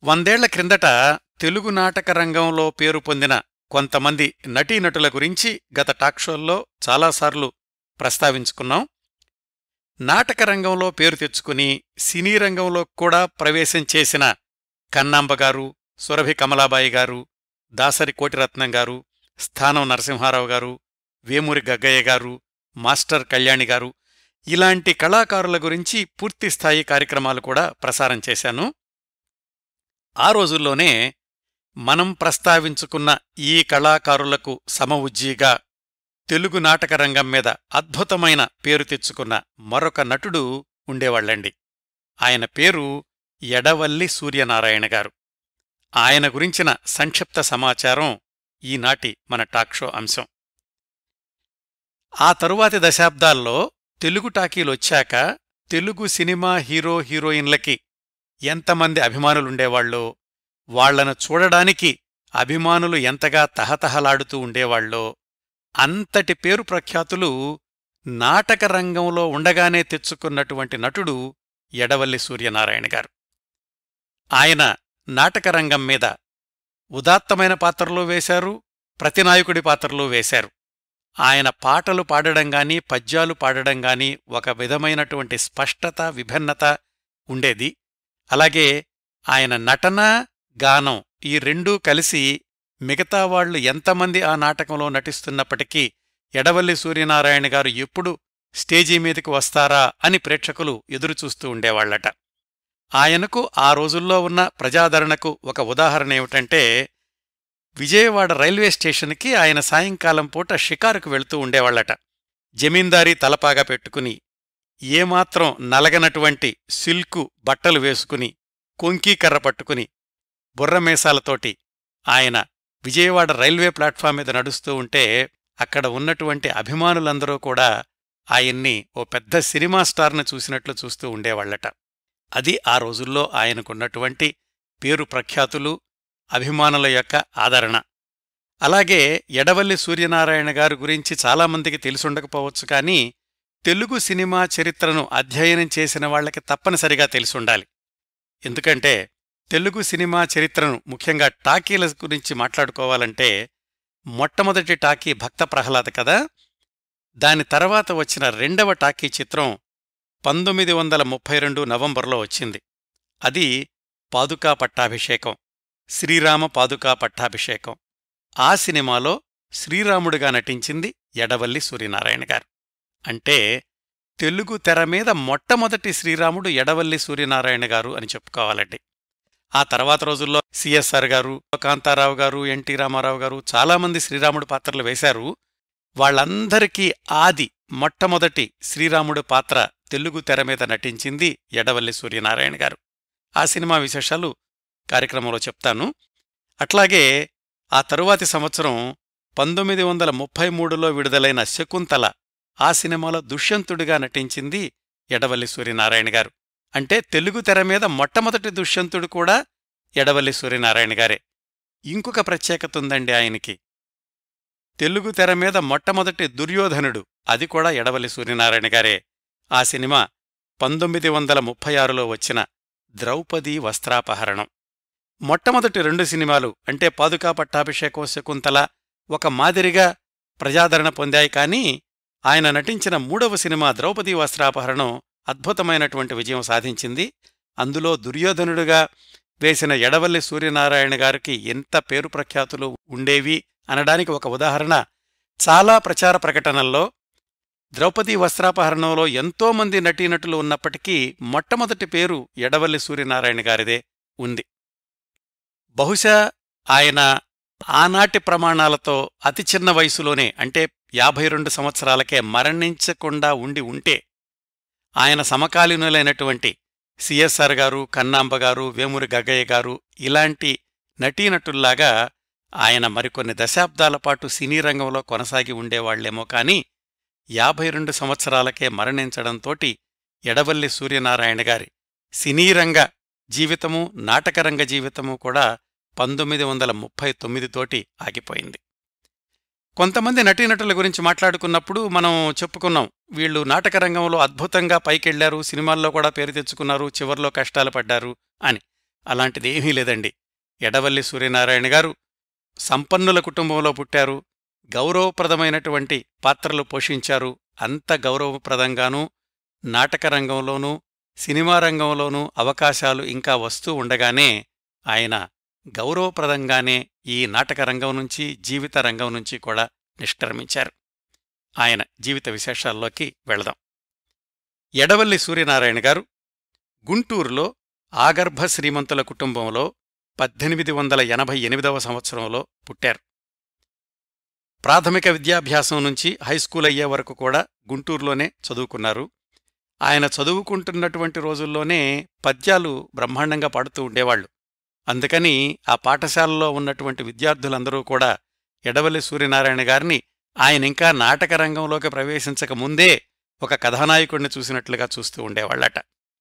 వందేళ్ల క్రిందట తెలుగు నాటక రంగంలో పేరు పొందిన కొంతమంది నటీనటుల గురించి గత టాక్ షోల్లో చాలాసార్లు ప్రస్తావించుకున్నాం నాటక రంగంలో పేరు తెచ్చుకుని సినీ రంగంలో కూడా ప్రవేశం చేసిన కన్నాంబ గారు సురభి కమలాబాయి గారు దాసరి కోటిరత్నం గారు స్థానం నరసింహారావు గారు వేమూరి గగ్గయ్య గారు మాస్టర్ కళ్యాణి గారు ఇలాంటి కళాకారుల గురించి పూర్తిస్థాయి కార్యక్రమాలు కూడా ప్రసారం చేశాను ఆ రోజుల్లోనే మనం ప్రస్తావించుకున్న ఈ కళాకారులకు సమవుజ్జీగా తెలుగు నాటక రంగం మీద అద్భుతమైన పేరు తెచ్చుకున్న మరొక నటుడు ఉండేవాళ్లండి ఆయన పేరు ఎడవల్లి సూర్యనారాయణ గారు ఆయన గురించిన సంక్షిప్త సమాచారం ఈనాటి మన టాక్ షో అంశం ఆ తరువాతి దశాబ్దాల్లో తెలుగు టాకీలొచ్చాక తెలుగు సినిమా హీరో హీరోయిన్లకి ఎంతమంది అభిమానులుండేవాళ్ళో వాళ్లను చూడడానికి అభిమానులు ఎంతగా తహతహలాడుతూ ఉండేవాళ్ళో అంతటి పేరు ప్రఖ్యాతులు నాటక రంగంలో ఉండగానే తెచ్చుకున్నటువంటి నటుడు ఎడవల్లి సూర్యనారాయణ గారు ఆయన నాటకరంగం మీద ఉదాత్తమైన పాత్రలు వేశారు ప్రతినాయకుడి పాత్రలు వేశారు ఆయన పాటలు పాడడంగాని పద్యాలు పాడడంగాని ఒక విధమైనటువంటి స్పష్టత విభిన్నత ఉండేది అలాగే ఆయన నటన గానం ఈ రెండూ కలిసి మిగతా వాళ్లు ఎంతమంది ఆ నాటకంలో నటిస్తున్నప్పటికీ ఎడవల్లి సూర్యనారాయణ గారు ఎప్పుడు స్టేజీ మీదకి వస్తారా అని ప్రేక్షకులు ఎదురుచూస్తూ ఉండేవాళ్లట ఆయనకు ఆ రోజుల్లో ఉన్న ప్రజాదరణకు ఒక ఉదాహరణ ఏమిటంటే విజయవాడ రైల్వే స్టేషన్కి ఆయన సాయంకాలం పూట షికారుకు వెళుతూ ఉండేవాళ్లట జమీందారీ తలపాగా పెట్టుకుని ఏమాత్రం నలగనటువంటి సిల్కు బట్టలు వేసుకుని కొంకీకర్ర పట్టుకుని బుర్రమేసాలతోటి ఆయన విజయవాడ రైల్వే ప్లాట్ఫామ్ మీద నడుస్తూ ఉంటే అక్కడ ఉన్నటువంటి అభిమానులందరూ కూడా ఆయన్ని ఓ పెద్ద సినిమా స్టార్ను చూసినట్లు చూస్తూ ఉండేవాళ్లట అది ఆ రోజుల్లో ఆయనకున్నటువంటి పేరు ప్రఖ్యాతులు అభిమానుల యొక్క ఆదరణ అలాగే ఎడవల్లి సూర్యనారాయణ గారి గురించి చాలామందికి తెలిసుండకపోవచ్చు కానీ తెలుగు సినిమా చరిత్రను అధ్యయనం చేసిన వాళ్లకి తప్పనిసరిగా తెలిసుండాలి ఎందుకంటే తెలుగు సినిమా చరిత్రను ముఖ్యంగా టాకీల గురించి మాట్లాడుకోవాలంటే మొట్టమొదటి టాకీ భక్త ప్రహ్లాద కదా దాని తర్వాత వచ్చిన రెండవ టాకీ చిత్రం పంతొమ్మిది వందల ముప్పై రెండు నవంబర్లో వచ్చింది అది పాదుకా పట్టాభిషేకం శ్రీరామ పాదుకా పట్టాభిషేకం ఆ సినిమాలో శ్రీరాముడిగా నటించింది ఎడవల్లి సూర్యనారాయణ గారు అంటే తెలుగు తెర మీద మొట్టమొదటి శ్రీరాముడు ఎడవల్లి సూర్యనారాయణ గారు అని చెప్పుకోవాలండి ఆ తర్వాత రోజుల్లో సిఎస్ఆర్ గారు కాంతారావు గారు ఎన్టీ రామారావు గారు చాలామంది శ్రీరాముడు పాత్రలు వేశారు వాళ్లందరికీ ఆది మొట్టమొదటి శ్రీరాముడు పాత్ర తెలుగు తెర మీద నటించింది ఎడవల్లి సూర్యనారాయణ గారు ఆ సినిమా విశేషాలు కార్యక్రమంలో చెప్తాను అట్లాగే ఆ తరువాతి సంవత్సరం పంతొమ్మిది వందల ముప్పై మూడులో విడుదలైన శకుంతల ఆ సినిమాలో దుష్యంతుడిగా నటించింది ఎడవల్లి సూర్యనారాయణ గారు అంటే తెలుగు తెర మీద మొట్టమొదటి దుష్యంతుడు కూడా ఎడవల్లి సూర్యనారాయణ గారే ఇంకొక ప్రత్యేకత ఉందండి ఆయనకి తెలుగు తెర మీద మొట్టమొదటి దుర్యోధనుడు అది కూడా ఎడవల్లి సూర్యనారాయణ గారే ఆ సినిమా పంతొమ్మిది వందల ముప్పై ఆరులో వచ్చిన ద్రౌపదీ వస్త్రాపహరణం మొట్టమొదటి రెండు సినిమాలు అంటే పాదుకా పట్టాభిషేకం శకుంతల ఒక మాదిరిగా ప్రజాదరణ పొందాయి కానీ ఆయన నటించిన మూడవ సినిమా ద్రౌపదీ వస్త్రాపహరణం అద్భుతమైనటువంటి విజయం సాధించింది అందులో దుర్యోధనుడుగా వేసిన ఎడవల్లి సూర్యనారాయణ గారికి ఎంత పేరు ప్రఖ్యాతులు ఉండేవి అనడానికి ఒక ఉదాహరణ చాలా ప్రచార ప్రకటనల్లో ద్రౌపదీ వస్త్రాపహరణంలో ఎంతోమంది నటీనటులు ఉన్నప్పటికీ మొట్టమొదటి పేరు ఎడవల్లి సూర్యనారాయణ గారిదే ఉంది బహుశా ఆయన ఆనాటి ప్రమాణాలతో అతి చిన్న వయసులోనే అంటే యాభై రెండు సంవత్సరాలకే మరణించకుండా ఉండి ఉంటే ఆయన సమకాలీనులైనటువంటి సిఎస్ఆర్ గారు కన్నాంబ గారు వేమూరి గగ్గయ్య గారు ఇలాంటి నటీనటుల్లాగా ఆయన మరికొన్ని దశాబ్దాల పాటు సినీ రంగంలో కొనసాగి ఉండేవాళ్లేమో కాని యాభై రెండు సంవత్సరాలకే మరణించడంతోటి ఎడవల్లి సూర్యనారాయణ గారి సినీరంగ జీవితము నాటకరంగ జీవితము కూడా పంతొమ్మిది వందల ముప్పై తొమ్మిదితోటి ఆగిపోయింది కొంతమంది నటీనటుల గురించి మాట్లాడుకున్నప్పుడు మనం చెప్పుకున్నాం వీళ్ళు నాటకరంగంలో అద్భుతంగా పైకెళ్లారు సినిమాల్లో కూడా పేరు తెచ్చుకున్నారు చివర్లో కష్టాలు పడ్డారు అని అలాంటిదేమీ లేదండి ఎడవల్లి సూర్యనారాయణ గారు సంపన్నుల కుటుంబంలో పుట్టారు గౌరవప్రదమైనటువంటి పాత్రలు పోషించారు అంత గౌరవప్రదంగానూ నాటక రంగంలోనూ సినిమా రంగంలోనూ అవకాశాలు ఇంకా వస్తూ ఉండగానే ఆయన గౌరవప్రదంగానే ఈ నాటక రంగం నుంచి జీవిత రంగం నుంచి కూడా నిష్క్రమించారు ఆయన జీవిత విశేషాల్లోకి వెళదాం ఎడవల్లి సూర్యనారాయణ గారు గుంటూరులో ఆగర్భ శ్రీమంతుల కుటుంబంలో పద్దెనిమిది వందల ఎనభై ఎనిమిదవ సంవత్సరంలో పుట్టారు ప్రాథమిక విద్యాభ్యాసం నుంచి హైస్కూల్ అయ్యే వరకు కూడా గుంటూరులోనే చదువుకున్నారు ఆయన చదువుకుంటున్నటువంటి రోజుల్లోనే పద్యాలు బ్రహ్మాండంగా పాడుతూ ఉండేవాళ్లు అందుకని ఆ పాఠశాలలో ఉన్నటువంటి విద్యార్థులందరూ కూడా ఎడవల్లి సూర్యనారాయణ గారిని ఆయన ఇంకా నాటక రంగంలోకి ప్రవేశించక ముందే ఒక కథానాయకుడిని చూసినట్లుగా చూస్తూ ఉండేవాళ్లట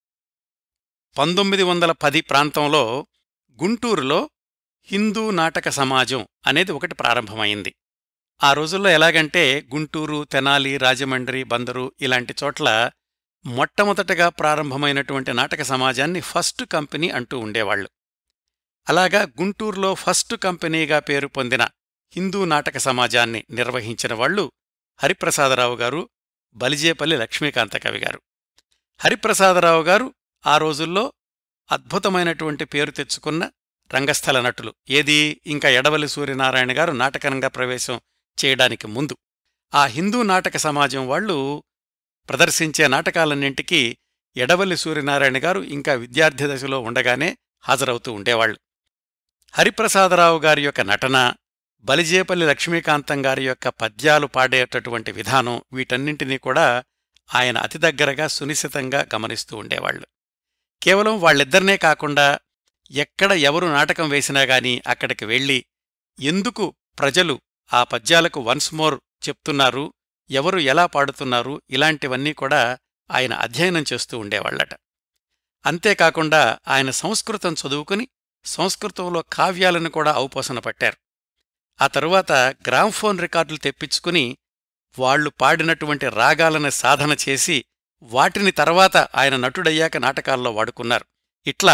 పంతొమ్మిది వందల పది ప్రాంతంలో గుంటూరులో హిందూ నాటక సమాజం అనేది ఒకటి ప్రారంభమైంది ఆ రోజుల్లో ఎలాగంటే గుంటూరు తెనాలి రాజమండ్రి బందరు ఇలాంటి చోట్ల మొట్టమొదటగా ప్రారంభమైనటువంటి నాటక సమాజాన్ని ఫస్ట్ కంపెనీ అంటూ ఉండేవాళ్లు అలాగా గుంటూరులో ఫస్ట్ కంపెనీగా పేరు పొందిన హిందూ నాటక సమాజాన్ని నిర్వహించిన వాళ్లు హరిప్రసాదరావు గారు బలిజేపల్లి లక్ష్మీకాంత కవి గారు హరిప్రసాదరావు గారు ఆ రోజుల్లో అద్భుతమైనటువంటి పేరు తెచ్చుకున్న రంగస్థల నటులు ఏది ఇంకా ఎడవల్లి సూర్యనారాయణ గారు నాటకరంగ ప్రవేశం చేయడానికి ముందు ఆ హిందూ నాటక సమాజం వాళ్లు ప్రదర్శించే నాటకాలన్నింటికీ ఎడవల్లి సూర్యనారాయణ గారు ఇంకా విద్యార్థి దశలో ఉండగానే హాజరవుతూ ఉండేవాళ్లు హరిప్రసాదరావు గారి యొక్క నటన బలిజేపల్లి లక్ష్మీకాంతం గారి యొక్క పద్యాలు పాడేటటువంటి విధానం వీటన్నింటినీ కూడా ఆయన అతి దగ్గరగా సునిశ్చితంగా గమనిస్తూ ఉండేవాళ్లు కేవలం వాళ్ళిద్దరినే కాకుండా ఎక్కడ ఎవరు నాటకం వేసినా గాని అక్కడికి వెళ్ళి ఎందుకు ప్రజలు ఆ పద్యాలకు వన్స్ మోర్ చెప్తున్నారు ఎవరు ఎలా పాడుతున్నారు ఇలాంటివన్నీ కూడా ఆయన అధ్యయనం చేస్తూ ఉండేవాళ్లట అంతేకాకుండా ఆయన సంస్కృతం చదువుకుని సంస్కృతంలో కావ్యాలను కూడా ఔపోసన పట్టారు ఆ తరువాత గ్రామ్ఫోన్ రికార్డులు తెప్పించుకుని వాళ్లు పాడినటువంటి రాగాలను సాధన చేసి వాటిని తర్వాత ఆయన నటుడయ్యాక నాటకాల్లో వాడుకున్నారు ఇట్లా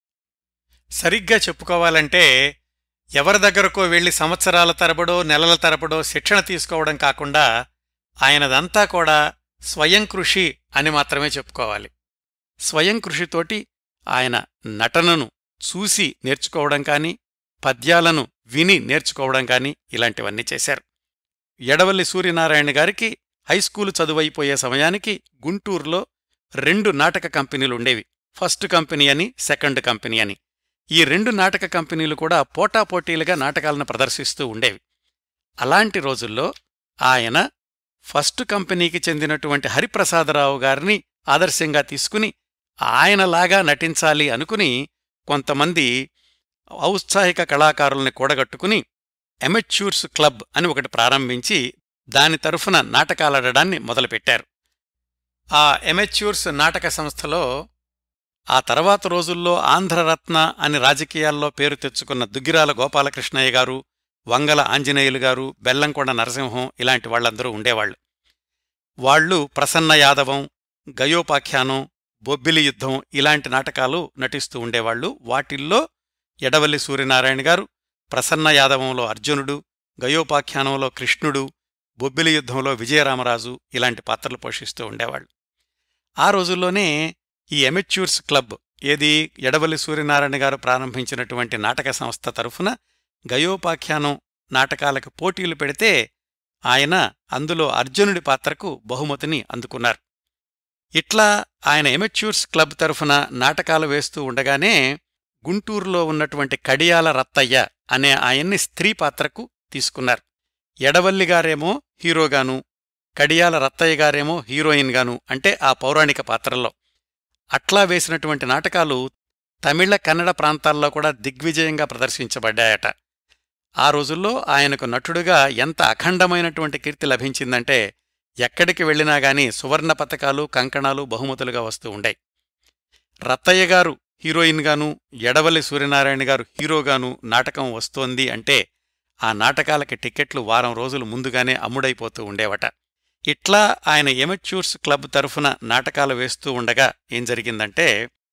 సరిగ్గా చెప్పుకోవాలంటే ఎవరి దగ్గరకో వెళ్లి సంవత్సరాల తరబడో నెలల తరబడో శిక్షణ తీసుకోవడం కాకుండా ఆయనదంతా కూడా స్వయం కృషి అని మాత్రమే చెప్పుకోవాలి స్వయం కృషితోటి ఆయన నటనను చూసి నేర్చుకోవడం కాని పద్యాలను విని నేర్చుకోవడం కాని ఇలాంటివన్నీ చేశారు ఎడవల్లి సూర్యనారాయణ గారికి హైస్కూలు చదువైపోయే సమయానికి గుంటూరులో రెండు నాటక కంపెనీలుండేవి ఫస్ట్ కంపెనీ అని సెకండ్ కంపెనీ అని ఈ రెండు నాటక కంపెనీలు కూడా పోటాపోటీలుగా నాటకాలను ప్రదర్శిస్తూ ఉండేవి అలాంటి రోజుల్లో ఆయన ఫస్ట్ కంపెనీకి చెందినటువంటి హరిప్రసాదరావు గారిని ఆదర్శంగా తీసుకుని ఆయనలాగా నటించాలి అనుకుని కొంతమంది ఔత్సాహిక కళాకారుల్ని కూడగట్టుకుని ఎమెచ్యూర్స్ క్లబ్ అని ఒకటి ప్రారంభించి దాని తరఫున నాటకాలాడడాన్ని మొదలుపెట్టారు ఆ ఎమెచ్యూర్స్ నాటక సంస్థలో ఆ తర్వాత రోజుల్లో ఆంధ్రరత్న అని రాజకీయాల్లో పేరు తెచ్చుకున్న దుగ్గిరాల గోపాలకృష్ణయ్య గారు వంగల ఆంజనేయులు గారు బెల్లంకొండ నరసింహం ఇలాంటి వాళ్ళందరూ ఉండేవాళ్లు వాళ్లు ప్రసన్న యాదవం గయోపాఖ్యానం బొబ్బిలి యుద్ధం ఇలాంటి నాటకాలు నటిస్తూ ఉండేవాళ్లు వాటిల్లో ఎడవల్లి సూర్యనారాయణ గారు ప్రసన్న యాదవంలో అర్జునుడు గయోపాఖ్యానంలో కృష్ణుడు బొబ్బిలి యుద్ధంలో విజయరామరాజు ఇలాంటి పాత్రలు పోషిస్తూ ఉండేవాళ్లు ఆ రోజుల్లోనే ఈ ఎమెచ్యూర్స్ క్లబ్ ఏది ఎడవల్లి సూర్యనారాయణ గారు ప్రారంభించినటువంటి నాటక సంస్థ తరఫున గయోపాఖ్యానం నాటకాలకు పోటీలు పెడితే ఆయన అందులో అర్జునుడి పాత్రకు బహుమతిని అందుకున్నారు ఇట్లా ఆయన ఎమెచ్యూర్స్ క్లబ్ తరఫున నాటకాలు వేస్తూ ఉండగానే గుంటూరులో ఉన్నటువంటి కడియాల రత్తయ్య అనే ఆయన్ని స్త్రీ పాత్రకు తీసుకున్నారు ఎడవల్లి గారేమో హీరోగాను కడియాల రత్తయ్య గారేమో హీరోయిన్గాను అంటే ఆ పౌరాణిక పాత్రల్లో అట్లా వేసినటువంటి నాటకాలు తమిళ కన్నడ ప్రాంతాల్లో కూడా దిగ్విజయంగా ప్రదర్శించబడ్డాయట ఆ రోజుల్లో ఆయనకు నటుడుగా ఎంత అఖండమైనటువంటి కీర్తి లభించిందంటే ఎక్కడికి వెళ్ళినా గాని సువర్ణ పతకాలు కంకణాలు బహుమతులుగా వస్తూ ఉండాయి రత్తయ్య గారు హీరోయిన్గాను ఎడవల్లి సూర్యనారాయణ గారు హీరోగాను నాటకం వస్తోంది అంటే ఆ నాటకాలకి టికెట్లు వారం రోజులు ముందుగానే అమ్ముడైపోతూ ఉండేవట ఇట్లా ఆయన ఎమెచ్యూర్స్ క్లబ్ తరఫున నాటకాలు వేస్తూ ఉండగా ఏం జరిగిందంటే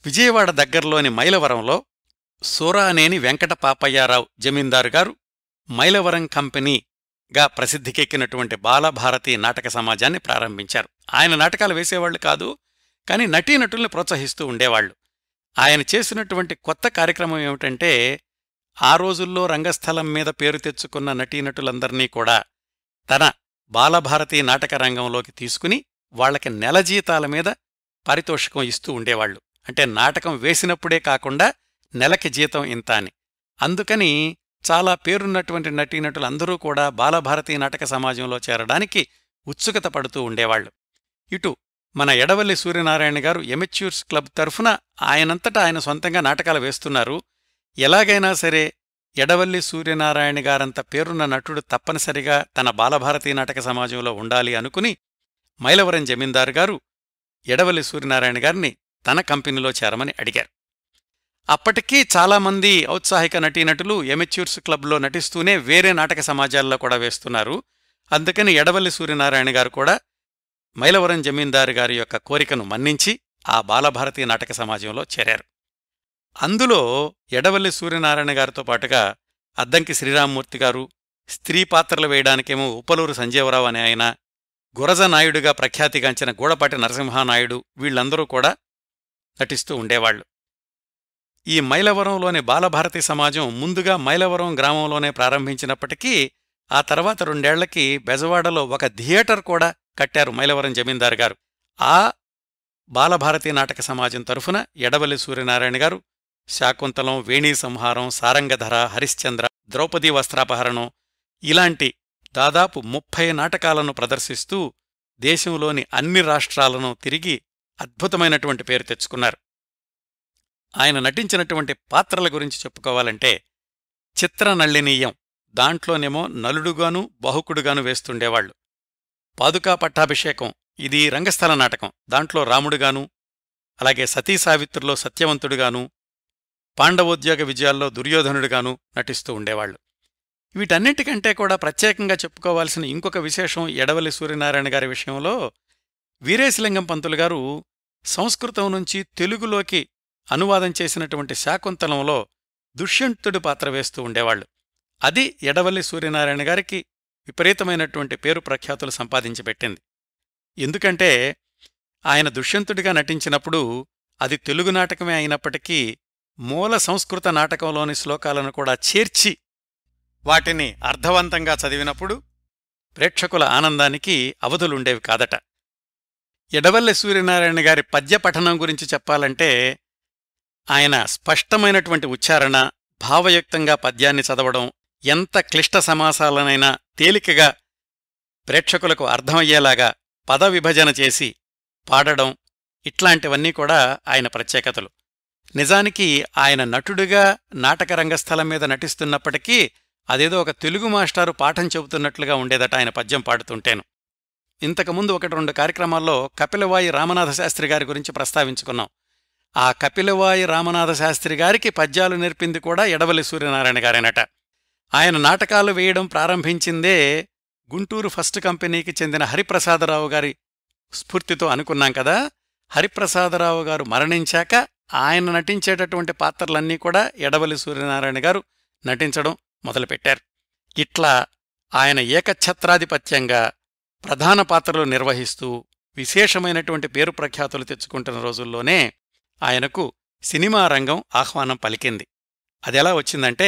విజయవాడ దగ్గరలోని మైలవరంలో సూరానేని వెంకట పాపయ్యారావు జమీందారు గారు మైలవరం కంపెనీగా ప్రసిద్ధికెక్కినటువంటి బాలభారతి నాటక సమాజాన్ని ప్రారంభించారు ఆయన నాటకాలు వేసేవాళ్లు కాదు కాని నటీనటుల్ని ప్రోత్సహిస్తూ ఉండేవాళ్లు ఆయన చేసినటువంటి కొత్త కార్యక్రమం ఏమిటంటే ఆ రోజుల్లో రంగస్థలం మీద పేరు తెచ్చుకున్న నటీనటులందర్నీ కూడా తన బాలభారతి నాటక రంగంలోకి తీసుకుని వాళ్లకి నెల జీతాల మీద పారితోషికం ఇస్తూ ఉండేవాళ్లు అంటే నాటకం వేసినప్పుడే కాకుండా నెలకి జీతం ఇంత అని అందుకని చాలా పేరున్నటువంటి నటీనటులందరూ కూడా బాలభారతి నాటక సమాజంలో చేరడానికి ఉత్సుకత పడుతూ ఉండేవాళ్లు ఇటు మన ఎడవల్లి సూర్యనారాయణ గారు ఎమెచ్యూర్స్ క్లబ్ తరఫున ఆయనంతటా ఆయన సొంతంగా నాటకాలు వేస్తున్నారు ఎలాగైనా సరే ఎడవల్లి సూర్యనారాయణ గారంత పేరున్న నటుడు తప్పనిసరిగా తన బాలభారతి నాటక సమాజంలో ఉండాలి అనుకుని మైలవరం జమీందారు గారు ఎడవల్లి సూర్యనారాయణ గారిని తన కంపెనీలో చేరమని అడిగారు అప్పటికీ చాలామంది ఔత్సాహిక నటీనటులు ఎమెచ్యూర్స్ క్లబ్లో నటిస్తూనే వేరే నాటక సమాజాల్లో కూడా వేస్తున్నారు అందుకని ఎడవల్లి సూర్యనారాయణ గారు కూడా మైలవరం జమీందారు గారి యొక్క కోరికను మన్నించి ఆ బాలభారతి నాటక సమాజంలో చేరారు అందులో ఎడవల్లి సూర్యనారాయణ గారితో పాటుగా అద్దంకి శ్రీరామ్మూర్తి గారు స్త్రీ పాత్రలు వేయడానికేమో ఉప్పలూరు సంజీవరావు అనే ఆయన గురజనాయుడుగా ప్రఖ్యాతిగాంచిన గూడపాటి నరసింహానాయుడు వీళ్లందరూ కూడా నటిస్తూ ఉండేవాళ్లు ఈ మైలవరంలోని బాలభారతి సమాజం ముందుగా మైలవరం గ్రామంలోనే ప్రారంభించినప్పటికీ ఆ తర్వాత రెండేళ్లకి బెజవాడలో ఒక థియేటర్ కూడా కట్టారు మైలవరం జమీందారు గారు ఆ బాలభారతి నాటక సమాజం తరఫున ఎడవల్లి సూర్యనారాయణ గారు శాకుంతలం వేణీ సంహారం సారంగధర హరిశ్చంద్ర ద్రౌపదీ వస్త్రాపహరణం ఇలాంటి దాదాపు ముప్పై నాటకాలను ప్రదర్శిస్తూ దేశంలోని అన్ని రాష్ట్రాలను తిరిగి అద్భుతమైనటువంటి పేరు తెచ్చుకున్నారు ఆయన నటించినటువంటి పాత్రల గురించి చెప్పుకోవాలంటే చిత్రనళినీయం దాంట్లోనేమో నలుడుగాను బహుకుడుగాను వేస్తుండేవాళ్లు పాదుకా పట్టాభిషేకం ఇది రంగస్థల నాటకం దాంట్లో రాముడుగాను అలాగే సతీ సావిత్రిలో సత్యవంతుడుగాను పాండవోద్యోగ విజయాల్లో దుర్యోధనుడుగాను నటిస్తూ ఉండేవాళ్లు వీటన్నింటికంటే కూడా ప్రత్యేకంగా చెప్పుకోవాల్సిన ఇంకొక విశేషం ఎడవల్లి సూర్యనారాయణ గారి విషయంలో వీరేశలింగం పంతులు గారు సంస్కృతం నుంచి తెలుగులోకి అనువాదం చేసినటువంటి శాకుంతలంలో దుష్యంతుడి పాత్ర వేస్తూ ఉండేవాళ్లు అది ఎడవల్లి సూర్యనారాయణ గారికి విపరీతమైనటువంటి పేరు ప్రఖ్యాతులు సంపాదించి పెట్టింది ఎందుకంటే ఆయన దుష్యంతుడిగా నటించినప్పుడు అది తెలుగు నాటకమే అయినప్పటికీ మూల సంస్కృత నాటకంలోని శ్లోకాలను కూడా చేర్చి వాటిని అర్థవంతంగా చదివినప్పుడు ప్రేక్షకుల ఆనందానికి అవధులుండేవి కాదట ఎడవల్లి సూర్యనారాయణ గారి పద్య పఠనం గురించి చెప్పాలంటే ఆయన స్పష్టమైనటువంటి ఉచ్చారణ భావయుక్తంగా పద్యాన్ని చదవడం ఎంత క్లిష్ట సమాసాలనైనా తేలికగా ప్రేక్షకులకు అర్థమయ్యేలాగా పద విభజన చేసి పాడడం ఇట్లాంటివన్నీ కూడా ఆయన ప్రత్యేకతలు నిజానికి ఆయన నటుడిగా నాటక రంగస్థలం మీద నటిస్తున్నప్పటికీ అదేదో ఒక తెలుగు మాస్టారు పాఠం చెబుతున్నట్లుగా ఉండేదట ఆయన పద్యం పాడుతుంటేను ఇంతకుముందు ఒకటి రెండు కార్యక్రమాల్లో కపిలవాయి రామనాథ శాస్త్రి గారి గురించి ప్రస్తావించుకున్నాం ఆ కపిలవాయి రామనాథ శాస్త్రి గారికి పద్యాలు నేర్పింది కూడా ఎడవల్లి సూర్యనారాయణ గారేనట ఆయన నాటకాలు వేయడం ప్రారంభించిందే గుంటూరు ఫస్ట్ కంపెనీకి చెందిన హరిప్రసాదరావు గారి స్ఫూర్తితో అనుకున్నాం కదా హరిప్రసాదరావు గారు మరణించాక ఆయన నటించేటటువంటి పాత్రలన్నీ కూడా ఎడవల్లి సూర్యనారాయణ గారు నటించడం మొదలుపెట్టారు ఇట్లా ఆయన ఏకఛత్రాధిపత్యంగా ప్రధాన పాత్రలు నిర్వహిస్తూ విశేషమైనటువంటి పేరు ప్రఖ్యాతులు తెచ్చుకుంటున్న రోజుల్లోనే ఆయనకు సినిమా రంగం ఆహ్వానం పలికింది అదెలా వచ్చిందంటే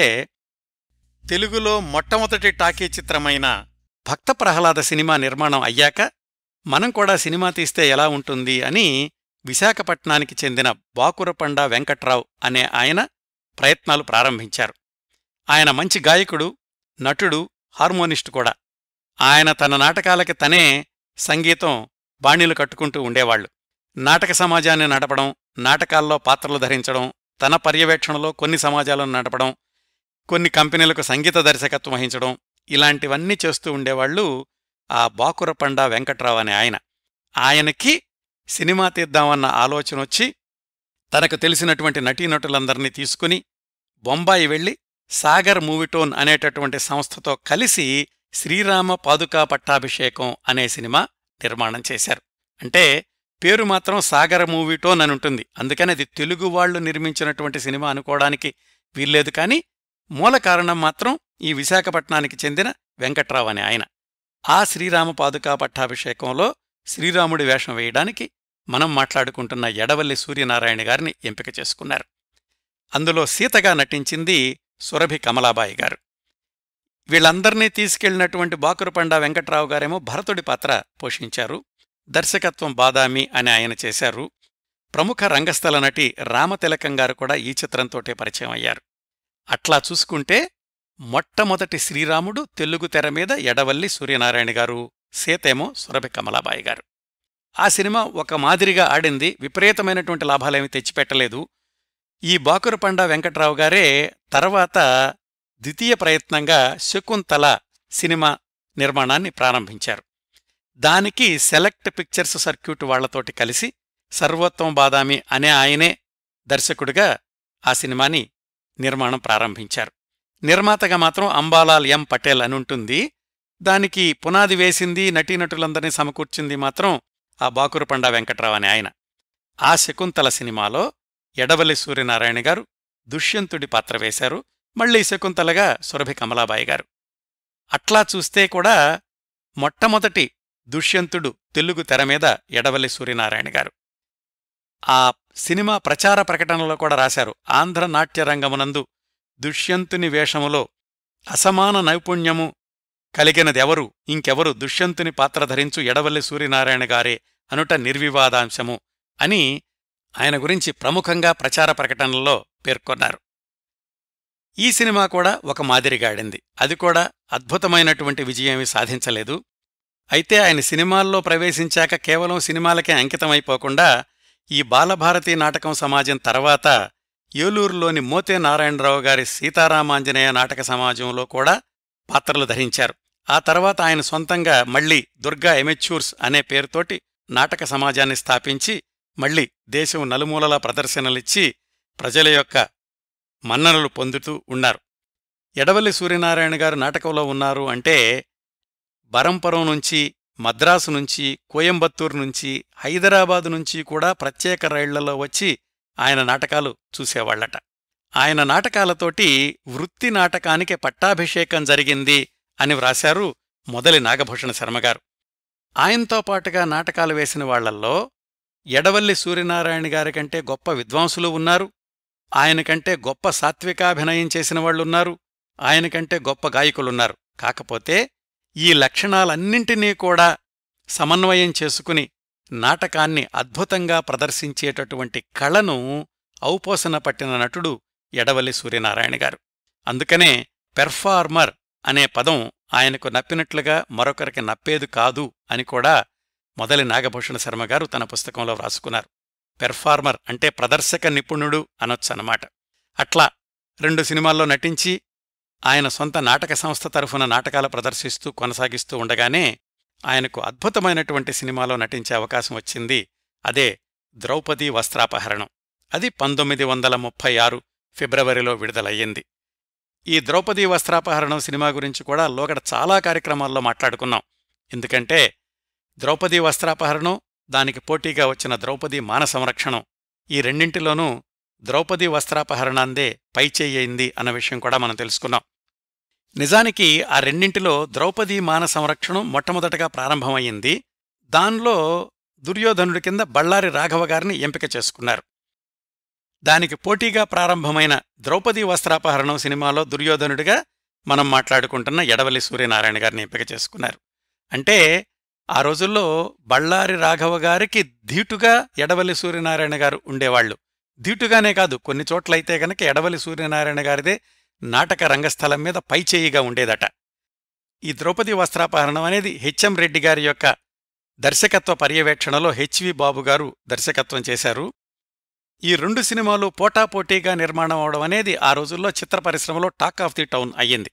తెలుగులో మొట్టమొదటి టాకీ చిత్రమైన భక్త ప్రహ్లాద సినిమా నిర్మాణం అయ్యాక మనం కూడా సినిమా తీస్తే ఎలా ఉంటుంది అని విశాఖపట్నానికి చెందిన బాకురపండ వెంకట్రావు అనే ఆయన ప్రయత్నాలు ప్రారంభించారు ఆయన మంచి గాయకుడు నటుడు హార్మోనిస్టు కూడా ఆయన తన నాటకాలకి తనే సంగీతం బాణీలు కట్టుకుంటూ ఉండేవాళ్లు నాటక సమాజాన్ని నడపడం నాటకాల్లో పాత్రలు ధరించడం తన పర్యవేక్షణలో కొన్ని సమాజాలను నడపడం కొన్ని కంపెనీలకు సంగీత దర్శకత్వం వహించడం ఇలాంటివన్నీ చేస్తూ ఉండేవాళ్లు ఆ బాకురపండ వెంకట్రావు అనే ఆయన ఆయనకి సినిమా తీద్దామన్న ఆలోచనొచ్చి తనకు తెలిసినటువంటి నటీనటులందర్నీ తీసుకుని బొంబాయి వెళ్లి సాగర్ మూవీటోన్ అనేటటువంటి సంస్థతో కలిసి శ్రీరామ పాదుకా పట్టాభిషేకం అనే సినిమా నిర్మాణం చేశారు అంటే పేరు మాత్రం సాగర మూవీటోన్ అని ఉంటుంది అందుకని అది తెలుగు వాళ్ళు నిర్మించినటువంటి సినిమా అనుకోవడానికి వీల్లేదు కానీ మూల కారణం మాత్రం ఈ విశాఖపట్నానికి చెందిన వెంకట్రావు అనే ఆయన ఆ శ్రీరామ పాదుకా పట్టాభిషేకంలో శ్రీరాముడి వేషం వేయడానికి మనం మాట్లాడుకుంటున్న ఎడవల్లి సూర్యనారాయణ గారిని ఎంపిక చేసుకున్నారు అందులో సీతగా నటించింది సురభి కమలాబాయి గారు వీళ్ళందర్నీ తీసుకెళ్లినటువంటి బాకురపండ వెంకట్రావు గారేమో భరతుడి పాత్ర పోషించారు దర్శకత్వం బాదామి అని ఆయన చేశారు ప్రముఖ రంగస్థల నటి రామతిలకం గారు కూడా ఈ చిత్రంతోటే పరిచయం అయ్యారు అట్లా చూసుకుంటే మొట్టమొదటి శ్రీరాముడు తెలుగు తెర మీద ఎడవల్లి సూర్యనారాయణ గారు సీతేమో సురభి కమలాబాయి గారు ఆ సినిమా ఒక మాదిరిగా ఆడింది విపరీతమైనటువంటి లాభాలేమీ తెచ్చిపెట్టలేదు ఈ బాకురపండ వెంకట్రావు గారే తర్వాత ద్వితీయ ప్రయత్నంగా శకుంతల సినిమా నిర్మాణాన్ని ప్రారంభించారు దానికి సెలెక్ట్ పిక్చర్స్ సర్క్యూట్ వాళ్లతోటి కలిసి సర్వోత్తమ బాదామి అనే ఆయనే దర్శకుడిగా ఆ సినిమాని నిర్మాణం ప్రారంభించారు నిర్మాతగా మాత్రం అంబాలాల్ ఎం పటేల్ అని ఉంటుంది దానికి పునాది వేసింది నటీనటులందరినీ సమకూర్చింది మాత్రం ఆ బాకురపండ వెంకట్రావు అనే ఆయన ఆ శకుంతల సినిమాలో ఎడవల్లి సూర్యనారాయణ గారు దుష్యంతుడి పాత్ర వేశారు మళ్లీ శకుంతలగా సురభి కమలాబాయి గారు అట్లా చూస్తే కూడా మొట్టమొదటి దుష్యంతుడు తెలుగు తెర మీద ఎడవల్లి సూర్యనారాయణ గారు ఆ సినిమా ప్రచార ప్రకటనలో కూడా రాశారు ఆంధ్ర నాట్యరంగమునందు దుష్యంతుని వేషములో అసమాన నైపుణ్యము కలిగినదెవరు ఇంకెవరు దుష్యంతుని పాత్ర ధరించు ఎడవల్లి సూర్యనారాయణ గారే అనుట నిర్వివాదాంశము అని ఆయన గురించి ప్రముఖంగా ప్రచార ప్రకటనల్లో పేర్కొన్నారు ఈ సినిమా కూడా ఒక మాదిరిగాడింది అది కూడా అద్భుతమైనటువంటి విజయమీ సాధించలేదు అయితే ఆయన సినిమాల్లో ప్రవేశించాక కేవలం సినిమాలకే అంకితమైపోకుండా ఈ బాలభారతి నాటకం సమాజం తర్వాత ఏలూరులోని మోతే నారాయణరావు గారి సీతారామాంజనేయ నాటక సమాజంలో కూడా పాత్రలు ధరించారు ఆ తర్వాత ఆయన సొంతంగా మళ్లీ దుర్గా ఎమెచ్యూర్స్ అనే పేరుతోటి నాటక సమాజాన్ని స్థాపించి మళ్లీ దేశం నలుమూలలా ప్రదర్శనలిచ్చి ప్రజల యొక్క మన్ననలు పొందుతూ ఉన్నారు ఎడవల్లి సూర్యనారాయణ గారు నాటకంలో ఉన్నారు అంటే బరంపురం నుంచి మద్రాసు నుంచి కోయంబత్తూరు నుంచి హైదరాబాదు నుంచి కూడా ప్రత్యేక రైళ్లలో వచ్చి ఆయన నాటకాలు చూసేవాళ్లట ఆయన నాటకాలతోటి వృత్తి నాటకానికి పట్టాభిషేకం జరిగింది అని వ్రాశారు మొదలి నాగభూషణ శర్మగారు ఆయనతో పాటుగా నాటకాలు వేసిన వాళ్లల్లో ఎడవల్లి సూర్యనారాయణ గారి కంటే గొప్ప విద్వాంసులు ఉన్నారు ఆయనకంటే గొప్ప సాత్వికాభినయం చేసిన వాళ్ళున్నారు ఆయనకంటే గొప్ప గాయకులున్నారు కాకపోతే ఈ లక్షణాలన్నింటినీ కూడా సమన్వయం చేసుకుని నాటకాన్ని అద్భుతంగా ప్రదర్శించేటటువంటి కళను ఔపోసన పట్టిన నటుడు ఎడవల్లి సూర్యనారాయణ గారు అందుకనే పెర్ఫార్మర్ అనే పదం ఆయనకు నప్పినట్లుగా మరొకరికి నప్పేది కాదు అని కూడా మొదలి నాగభూషణ శర్మ గారు తన పుస్తకంలో వ్రాసుకున్నారు పెర్ఫార్మర్ అంటే ప్రదర్శక నిపుణుడు అనొచ్చనమాట అట్లా రెండు సినిమాల్లో నటించి ఆయన సొంత నాటక సంస్థ తరఫున నాటకాలు ప్రదర్శిస్తూ కొనసాగిస్తూ ఉండగానే ఆయనకు అద్భుతమైనటువంటి సినిమాలో నటించే అవకాశం వచ్చింది అదే ద్రౌపదీ వస్త్రాపహరణం అది పంతొమ్మిది వందల ముప్పై ఆరు ఫిబ్రవరిలో విడుదలయ్యింది ఈ ద్రౌపదీ వస్త్రాపహరణం సినిమా గురించి కూడా లోగడ చాలా కార్యక్రమాల్లో మాట్లాడుకున్నాం ఎందుకంటే ద్రౌపదీ వస్త్రాపహరణం దానికి పోటీగా వచ్చిన ద్రౌపదీ మాన సంరక్షణం ఈ రెండింటిలోనూ ద్రౌపదీ వస్త్రాపహరణాందే పైచేయింది అన్న విషయం కూడా మనం తెలుసుకున్నాం నిజానికి ఆ రెండింటిలో ద్రౌపదీ మాన సంరక్షణం మొట్టమొదటగా ప్రారంభమయ్యింది దానిలో దుర్యోధనుడి కింద బళ్ళారి రాఘవ గారిని ఎంపిక చేసుకున్నారు దానికి పోటీగా ప్రారంభమైన ద్రౌపదీ వస్త్రాపహరణం సినిమాలో దుర్యోధనుడిగా మనం మాట్లాడుకుంటున్న ఎడవల్లి సూర్యనారాయణ గారిని ఎంపిక చేసుకున్నారు అంటే ఆ రోజుల్లో బళ్ళారి రాఘవ గారికి ధీటుగా ఎడవల్లి సూర్యనారాయణ గారు ఉండేవాళ్లు ధీటుగానే కాదు కొన్ని చోట్లయితే గనక ఎడవల్లి సూర్యనారాయణ గారిదే నాటక రంగస్థలం మీద పైచేయిగా ఉండేదట ఈ ద్రౌపది వస్త్రాపహరణం అనేది హెచ్ఎం రెడ్డి గారి యొక్క దర్శకత్వ పర్యవేక్షణలో హెచ్వి బాబు గారు దర్శకత్వం చేశారు ఈ రెండు సినిమాలు పోటాపోటీగా నిర్మాణం అవడం అనేది ఆ రోజుల్లో చిత్ర పరిశ్రమలో టాక్ ఆఫ్ ది టౌన్ అయ్యింది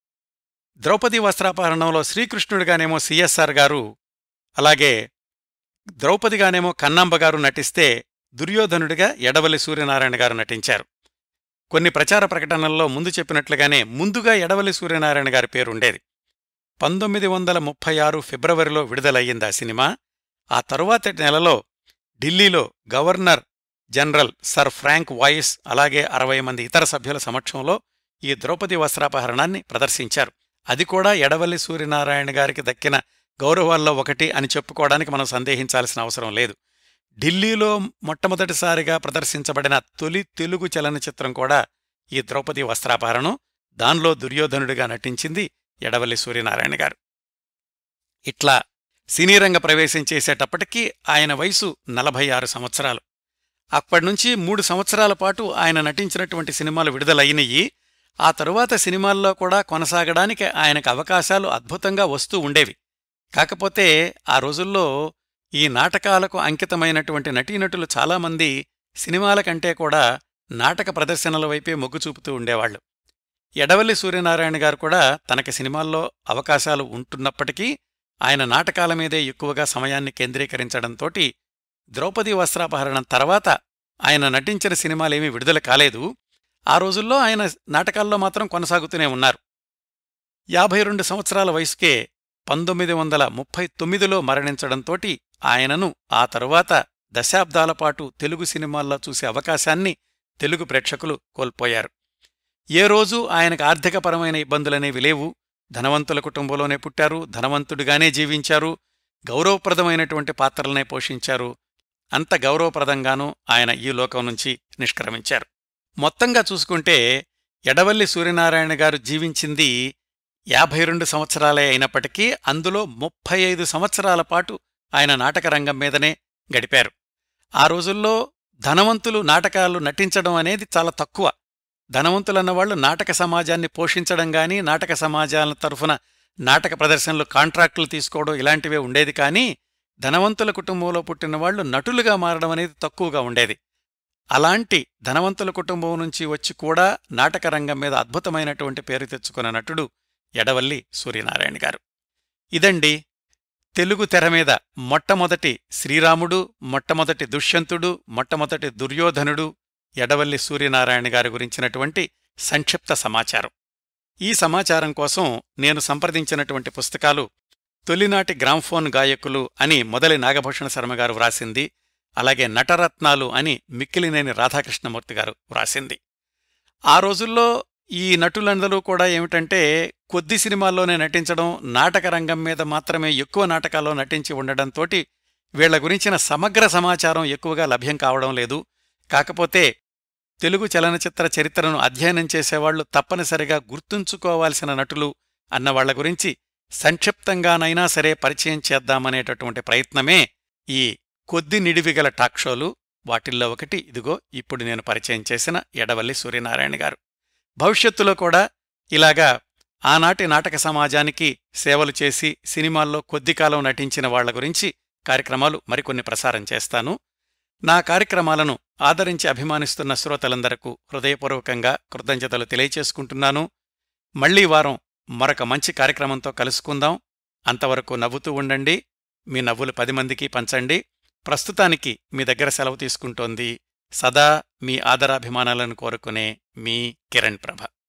ద్రౌపది వస్త్రాపహరణంలో శ్రీకృష్ణుడిగానేమో సిఎస్ఆర్ గారు అలాగే ద్రౌపదిగానేమో కన్నాంబ గారు నటిస్తే దుర్యోధనుడిగా ఎడవల్లి సూర్యనారాయణ గారు నటించారు కొన్ని ప్రచార ప్రకటనల్లో ముందు చెప్పినట్లుగానే ముందుగా ఎడవల్లి సూర్యనారాయణ గారి పేరుండేది పంతొమ్మిది వందల ముప్పై ఆరు ఫిబ్రవరిలో విడుదలయ్యింది ఆ సినిమా ఆ తరువాతి నెలలో ఢిల్లీలో గవర్నర్ జనరల్ సర్ ఫ్రాంక్ వాయిస్ అలాగే అరవై మంది ఇతర సభ్యుల సమక్షంలో ఈ ద్రౌపది వస్త్రాపహరణాన్ని ప్రదర్శించారు అది కూడా ఎడవల్లి సూర్యనారాయణ గారికి దక్కిన గౌరవాల్లో ఒకటి అని చెప్పుకోవడానికి మనం సందేహించాల్సిన అవసరం లేదు ఢిల్లీలో మొట్టమొదటిసారిగా ప్రదర్శించబడిన తొలి తెలుగు చలనచిత్రం కూడా ఈ ద్రౌపది వస్త్రాపహరణం దానిలో దుర్యోధనుడిగా నటించింది ఎడవల్లి సూర్యనారాయణ గారు ఇట్లా సినీ రంగ ప్రవేశం చేసేటప్పటికీ ఆయన వయసు నలభై ఆరు సంవత్సరాలు అప్పటినుంచి మూడు సంవత్సరాల పాటు ఆయన నటించినటువంటి సినిమాలు విడుదలయినయి ఆ తరువాత సినిమాల్లో కూడా కొనసాగడానికి ఆయనకు అవకాశాలు అద్భుతంగా వస్తూ ఉండేవి కాకపోతే ఆ రోజుల్లో ఈ నాటకాలకు అంకితమైనటువంటి నటీనటులు చాలామంది సినిమాల కంటే కూడా నాటక ప్రదర్శనల వైపే మొగ్గు చూపుతూ ఉండేవాళ్లు ఎడవల్లి సూర్యనారాయణ గారు కూడా తనకి సినిమాల్లో అవకాశాలు ఉంటున్నప్పటికీ ఆయన నాటకాల మీదే ఎక్కువగా సమయాన్ని కేంద్రీకరించడంతోటి ద్రౌపది వస్త్రాపహరణం తర్వాత ఆయన నటించిన సినిమాలేమీ విడుదల కాలేదు ఆ రోజుల్లో ఆయన నాటకాల్లో మాత్రం కొనసాగుతూనే ఉన్నారు యాభై రెండు సంవత్సరాల వయసుకే పంతొమ్మిది వందల ముప్పై తొమ్మిదిలో మరణించడంతోటి ఆయనను ఆ తరువాత దశాబ్దాల పాటు తెలుగు సినిమాల్లో చూసే అవకాశాన్ని తెలుగు ప్రేక్షకులు కోల్పోయారు ఏ రోజూ ఆయనకు ఆర్థికపరమైన ఇబ్బందులనేవి లేవు ధనవంతుల కుటుంబంలోనే పుట్టారు ధనవంతుడిగానే జీవించారు గౌరవప్రదమైనటువంటి పాత్రలనే పోషించారు అంత గౌరవప్రదంగానూ ఆయన ఈ లోకం నుంచి నిష్క్రమించారు మొత్తంగా చూసుకుంటే ఎడవల్లి సూర్యనారాయణ గారు జీవించింది యాభై రెండు సంవత్సరాలే అయినప్పటికీ అందులో ముప్పై ఐదు సంవత్సరాల పాటు ఆయన నాటక రంగం మీదనే గడిపారు ఆ రోజుల్లో ధనవంతులు నాటకాలు నటించడం అనేది చాలా తక్కువ ధనవంతులన్నవాళ్లు నాటక సమాజాన్ని పోషించడం గాని నాటక సమాజాల తరఫున నాటక ప్రదర్శనలు కాంట్రాక్టులు తీసుకోవడం ఇలాంటివే ఉండేది కానీ ధనవంతుల కుటుంబంలో పుట్టిన వాళ్లు నటులుగా మారడం అనేది తక్కువగా ఉండేది అలాంటి ధనవంతుల కుటుంబం నుంచి వచ్చి కూడా నాటక రంగం మీద అద్భుతమైనటువంటి పేరు తెచ్చుకున్న నటుడు ఎడవల్లి సూర్యనారాయణ గారు ఇదండి తెలుగు తెర మీద మొట్టమొదటి శ్రీరాముడు మొట్టమొదటి దుష్యంతుడు మొట్టమొదటి దుర్యోధనుడు ఎడవల్లి సూర్యనారాయణ గారి గురించినటువంటి సంక్షిప్త సమాచారం ఈ సమాచారం కోసం నేను సంప్రదించినటువంటి పుస్తకాలు తొలినాటి గ్రామ్ఫోన్ గాయకులు అని మొదలి నాగభూషణ శర్మ గారు వ్రాసింది అలాగే నటరత్నాలు అని మిక్కిలినేని రాధాకృష్ణమూర్తి గారు వ్రాసింది ఆ రోజుల్లో ఈ నటులందరూ కూడా ఏమిటంటే కొద్ది సినిమాల్లోనే నటించడం నాటక రంగం మీద మాత్రమే ఎక్కువ నాటకాల్లో నటించి ఉండడంతోటి వీళ్ల గురించిన సమగ్ర సమాచారం ఎక్కువగా లభ్యం కావడం లేదు కాకపోతే తెలుగు చలనచిత్ర చరిత్రను అధ్యయనం చేసేవాళ్లు తప్పనిసరిగా గుర్తుంచుకోవాల్సిన నటులు అన్నవాళ్ల గురించి సంక్షిప్తంగానైనా సరే పరిచయం చేద్దామనేటటువంటి ప్రయత్నమే ఈ కొద్ది నిడివిగల టాక్ షోలు వాటిల్లో ఒకటి ఇదిగో ఇప్పుడు నేను పరిచయం చేసిన ఎడవల్లి సూర్యనారాయణ గారు భవిష్యత్తులో కూడా ఇలాగా ఆనాటి నాటక సమాజానికి సేవలు చేసి సినిమాల్లో కొద్ది కాలం నటించిన వాళ్ల గురించి కార్యక్రమాలు మరికొన్ని ప్రసారం చేస్తాను నా కార్యక్రమాలను ఆదరించి అభిమానిస్తున్న శ్రోతలందరకు హృదయపూర్వకంగా కృతజ్ఞతలు తెలియచేసుకుంటున్నాను మళ్లీ వారం మరొక మంచి కార్యక్రమంతో కలుసుకుందాం అంతవరకు నవ్వుతూ ఉండండి మీ నవ్వులు పది మందికి పంచండి ప్రస్తుతానికి మీ దగ్గర సెలవు తీసుకుంటోంది సదా మీ ఆదరాభిమానాలను కోరుకునే మీ కిరణ్ ప్రభ